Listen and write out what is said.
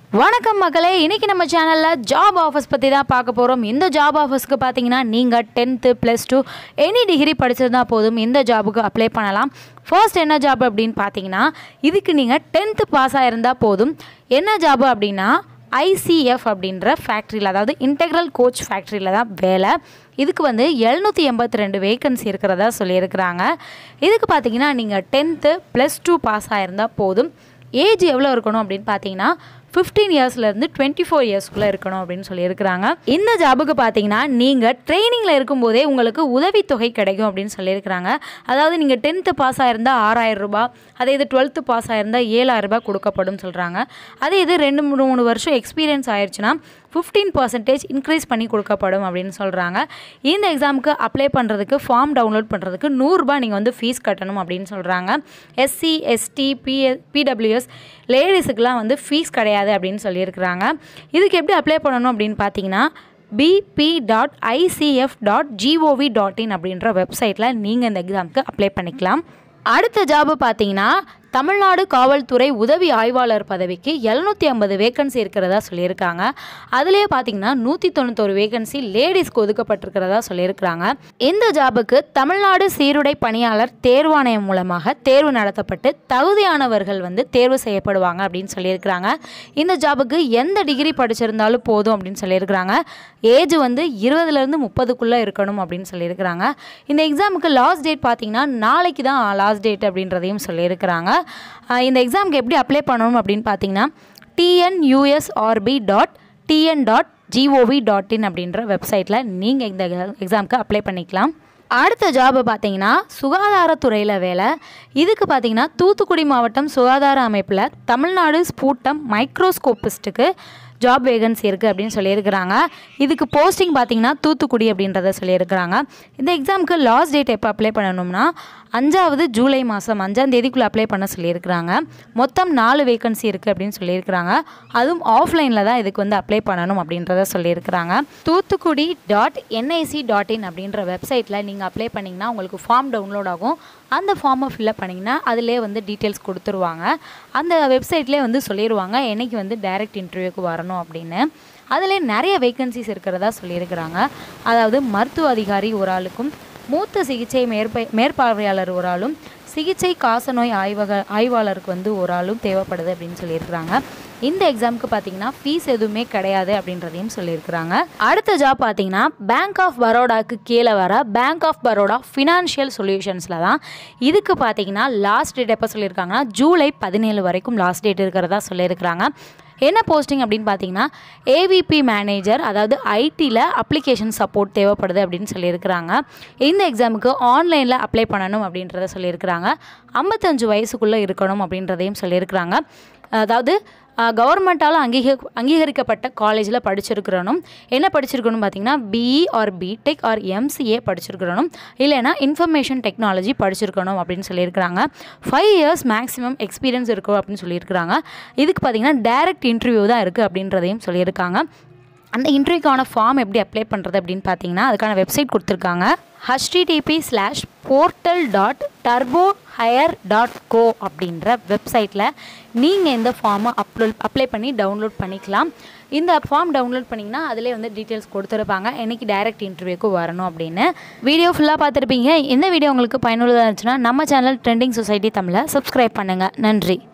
வணக்கம் மக்களே இன்னைக்கு நம்ம சேனலில் ஜாப் ஆஃபர்ஸ் பற்றி தான் பார்க்க போகிறோம் இந்த ஜாப் ஆஃபர்ஸ்க்கு பார்த்தீங்கன்னா நீங்கள் tenth plus two any degree படிச்சிருந்தா போதும் இந்த ஜாபுக்கு அப்ளை பண்ணலாம் ஃபர்ஸ்ட் என்ன ஜாப் அப்படின்னு பார்த்தீங்கன்னா இதுக்கு நீங்கள் டென்த்து பாஸ் ஆகிருந்தால் போதும் என்ன ஜாப் அப்படின்னா ஐசிஎஃப் அப்படின்ற ஃபேக்ட்ரியில் அதாவது இன்டெக்ரல் கோச் ஃபேக்ட்ரியில் தான் வேலை இதுக்கு வந்து எழுநூற்றி எண்பத்தி ரெண்டு வேகன்சி இருக்கிறதா சொல்லியிருக்கிறாங்க இதுக்கு பார்த்தீங்கன்னா நீங்கள் டென்த்து ப்ளஸ் டூ பாஸ் ஆகிருந்தால் போதும் ஏஜ் எவ்வளோ இருக்கணும் அப்படின்னு பார்த்தீங்கன்னா ஃபிஃப்டீன் இயர்ஸ்லேருந்து டுவெண்ட்டி ஃபோர் இயர்ஸ்க்குள்ளே இருக்கணும் அப்படின்னு சொல்லியிருக்கிறாங்க இந்த ஜாபுக்கு பார்த்தீங்கன்னா நீங்கள் ட்ரைனிங்கில் இருக்கும்போதே உங்களுக்கு உதவித்தொகை கிடைக்கும் அப்படின்னு சொல்லியிருக்கிறாங்க அதாவது நீங்கள் டென்த்து பாஸ் ஆயிருந்தால் ஆறாயிரம் ரூபாய் அதே இது டுவெல்த்து பாஸ் ஆயிருந்தால் ஏழாயிரம் ரூபாய் கொடுக்கப்படும் சொல்கிறாங்க அதே இது ரெண்டு மூணு மூணு வருஷம் எக்ஸ்பீரியன்ஸ் ஆயிடுச்சுன்னா ஃபிஃப்டீன் பர்சன்டேஜ் இன்க்ரீஸ் பண்ணி கொடுக்கப்படும் அப்படின்னு சொல்கிறாங்க இந்த எக்ஸாமுக்கு அப்ளை பண்ணுறதுக்கு ஃபார்ம் டவுன்லோட் பண்ணுறதுக்கு நூறுரூபா நீங்கள் வந்து ஃபீஸ் கட்டணும் அப்படின்னு சொல்கிறாங்க எஸ்சி எஸ்டி பிஎ பிடபிள்யூஎஸ் லேடிஸுக்கெலாம் வந்து ஃபீஸ் கிடையாது அப்படின்னு சொல்லியிருக்கிறாங்க இதுக்கு எப்படி அப்ளை பண்ணணும் அப்படின்னு பார்த்தீங்கன்னா PB dot ICF dot GOV dot in அப்படின்ற வெப்சைட்டில் நீங்கள் இந்த எக்ஸாமுக்கு அப்ளை பண்ணிக்கலாம் அடுத்த ஜாபு பார்த்தீங்கன்னா தமிழ்நாடு காவல்துறை உதவி ஆய்வாளர் பதவிக்கு எழுநூற்றி ஐம்பது வேகன்சி இருக்கிறதா சொல்லியிருக்காங்க அதுலேயே பார்த்தீங்கன்னா நூற்றி தொண்ணூத்தொரு வேகன்சி லேடிஸ்க்கு ஒதுக்கப்பட்டிருக்கிறதா சொல்லியிருக்கிறாங்க இந்த ஜாபுக்கு தமிழ்நாடு சீருடை பணியாளர் தேர்வாணையம் மூலமாக தேர்வு நடத்தப்பட்டு தகுதியானவர்கள் வந்து தேர்வு செய்யப்படுவாங்க அப்படின்னு சொல்லியிருக்கிறாங்க இந்த ஜாபுக்கு எந்த டிகிரி படிச்சிருந்தாலும் போதும் அப்படின்னு சொல்லியிருக்கிறாங்க ஏஜ் வந்து இருபதுலேருந்து முப்பதுக்குள்ளே இருக்கணும் அப்படின்னு சொல்லியிருக்கிறாங்க இந்த எக்ஸாமுக்கு லாஸ்ட் டேட் பார்த்தீங்கன்னா நாளைக்கு தான் லாஸ்ட் டேட் அப்படின்றதையும் சொல்லியிருக்கிறாங்க ஆஹ் இந்த எக்ஸாமுக்கு எப்படி அப்ளை பண்ணணும் அப்படின்னு பார்த்தீங்கன்னா TNUSRB dot TN dot GOV dot in அப்படின்ற வெப்சைட்டில் நீங்கள் இந்த எக்ஸாமுக்கு அப்ளை பண்ணிக்கலாம் அடுத்த ஜாப் பார்த்தீங்கன்னா சுகாதாரத்துறையில் வேலை இதுக்கு பார்த்தீங்கன்னா தூத்துக்குடி மாவட்டம் சுகாதார அமைப்பில் தமிழ்நாடு ஸ்பூட்டம் மைக்ரோஸ்கோபிஸ்ட்டுக்கு ஜாப் வேகன்சி இருக்குது அப்படின்னு சொல்லியிருக்கிறாங்க இதுக்கு போஸ்டிங் பார்த்தீங்கன்னா தூத்துக்குடி அப்படின்றத சொல்லியிருக்கிறாங்க இந்த எக்ஸாமுக்கு லாஸ்ட் டேட் எப்போ அப்ளை பண்ணணும்னா அஞ்சாவது ஜூலை மாதம் அஞ்சாம் தேதிக்குள்ளே அப்ளை பண்ண சொல்லியிருக்கிறாங்க மொத்தம் நாலு வேகன்சி இருக்குது அப்படின்னு சொல்லியிருக்கிறாங்க அதுவும் ஆஃப்லைனில் தான் இதுக்கு வந்து அப்ளை பண்ணணும் அப்படின்றத சொல்லியிருக்கிறாங்க Thoothukudi dot NIC dot in அப்படின்ற வெப்சைட்டில் நீங்கள் அப்ளை பண்ணிங்கன்னா உங்களுக்கு ஃபார்ம் டவுன்லோட் ஆகும் அந்த ஃபார்மை ஃபில்அப் பண்ணிங்கன்னா அதிலே வந்து டீட்டெயில்ஸ் கொடுத்துருவாங்க அந்த வெப்சைட்லேயே வந்து சொல்லிடுவாங்க என்னைக்கு வந்து டைரக்ட் இன்டர்வியூக்கு வரணும் அப்படின்னு அதில் நிறைய வேகன்சிஸ் இருக்கிறதா சொல்லியிருக்கிறாங்க அதாவது மருத்துவ அதிகாரி ஒரு ஆளுக்கும் மூத்த சிகிச்சை மேற்ப மேற்பார்வையாளர் ஒரு ஆளும் சிகிச்சை காசநோய் ஆய்வக ஆய்வாளருக்கு வந்து ஒரு ஆளும் தேவைப்படுது அப்படின்னு சொல்லியிருக்கிறாங்க இந்த எக்ஸாமுக்கு பார்த்தீங்கன்னா ஃபீஸ் எதுவுமே கிடையாது அப்படின்றதையும் சொல்லியிருக்கிறாங்க அடுத்த ஜாப் பார்த்தீங்கன்னா பேங்க் ஆஃப் பரோடாக்கு கீழே வர பேங்க் ஆஃப் பரோடா ஃபினான்ஷியல் சொல்யூஷன்ஸில் தான் இதுக்கு பார்த்தீங்கன்னா லாஸ்ட் டேட் எப்போ சொல்லியிருக்காங்கன்னா ஜூலை பதினேழு வரைக்கும் லாஸ்ட் டேட் இருக்கிறதா சொல்லியிருக்கிறாங்க என்ன போஸ்டிங் அப்படின்னு பார்த்தீங்கன்னா ஏவிபி மேனேஜர் அதாவது ஐடியில் அப்ளிகேஷன் சப்போர்ட் தேவைப்படுது அப்படின்னு சொல்லியிருக்கிறாங்க இந்த எக்ஸாமுக்கு ஆன்லைனில் அப்ளை பண்ணணும் அப்படின்றத சொல்லியிருக்கிறாங்க ஐம்பத்தஞ்சு வயசுக்குள்ளே இருக்கணும் அப்படின்றதையும் சொல்லியிருக்கிறாங்க அதாவது கவர்மெண்ட்டால் அங்கீக அங்கீகரிக்கப்பட்ட காலேஜில் படிச்சிருக்கிறனும் என்ன படிச்சிருக்கணும் பார்த்தீங்கன்னா BE or BTech or MCA படிச்சிருக்கிறனும் இல்லைனா இன்ஃபர்மேஷன் டெக்னாலஜி படிச்சிருக்கணும் அப்படின்னு சொல்லியிருக்கிறாங்க ஃபைவ் இயர்ஸ் மேக்ஸிமம் எக்ஸ்பீரியன்ஸ் இருக்கும் அப்படின்னு சொல்லியிருக்கிறாங்க இதுக்கு பார்த்தீங்கன்னா டைரக்ட் இன்டர்வியூ தான் இருக்குது அப்படின்றதையும் சொல்லியிருக்காங்க அந்த இன்டர்வியூக்கான ஃபார்ம் எப்படி அப்ளை பண்ணுறது அப்படின்னு பார்த்தீங்கன்னா அதுக்கான வெப்சைட் கொடுத்துருக்காங்க HTTP slash portal dot turbo hire dot co அப்படின்ற வெப்சைட்டில் நீங்கள் இந்த ஃபார்மை அப்லோட் அப்ளை பண்ணி டவுன்லோட் பண்ணிக்கலாம் இந்த ஃபார்ம் டவுன்லோட் பண்ணிங்கன்னா அதிலே வந்து டீட்டெயில்ஸ் கொடுத்துருப்பாங்க என்னைக்கு டைரக்ட் இன்டர்வியூக்கு வரணும் அப்படின்னு வீடியோ ஃபுல்லாக பார்த்துருப்பீங்க இந்த வீடியோ உங்களுக்கு பயனுள்ளதாக இருந்துச்சுன்னா நம்ம சேனல் ட்ரெண்டிங் சொசைட்டி தமிழை சப்ஸ்கிரைப் பண்ணுங்கள் நன்றி